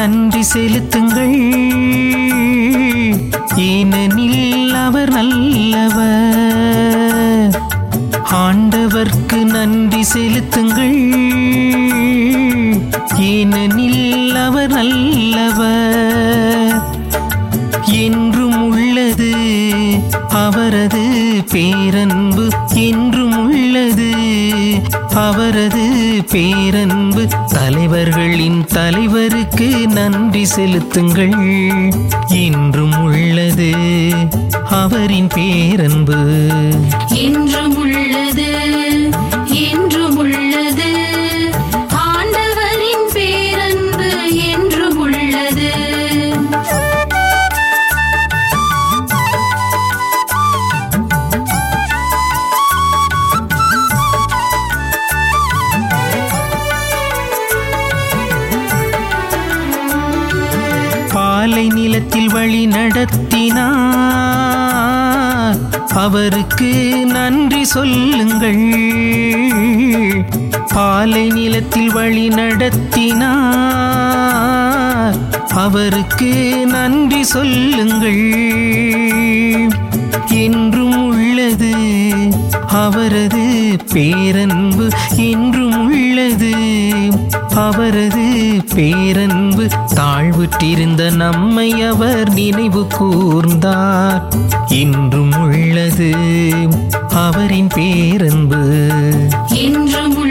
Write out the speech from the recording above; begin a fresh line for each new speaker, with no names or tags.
நன்றி செலுத்துங்கள் ஏனெனில் அவர் நல்லவர் ஆண்டவர்க்கு நன்றி செலுத்துங்கள் ஏனெனில் அவர் நல்லவர் என்றும் உள்ளது அவரது பேரன்பு என்றும் உள்ளது அவரது பேரன்பு தலைவர்களின் தலைவருக்கு நன்றி செலுத்துங்கள் என்றும் உள்ளது அவரின் பேரன்பு
என்றும் உள்ளது என்றும் உள்ளது ஆண்டவரின் பேரன்பு என்றும் உள்ளது
பாலை நிலத்தில் வழி நடத்தினார் அவருக்கு நன்றி சொல்லுங்கள் பாலை நிலத்தில் வழி நடத்தினார் அவருக்கு நன்றி சொல்லுங்கள் என்றும் உள்ளது அவரது பேரன்பு என்றும் உள்ளது அவரது பேரன்பு தாழ்வுற்றிருந்த நம்மை அவர் நினைவு கூர்ந்தார் இன்றும் உள்ளது அவரின் பேரன்பு
என்றும்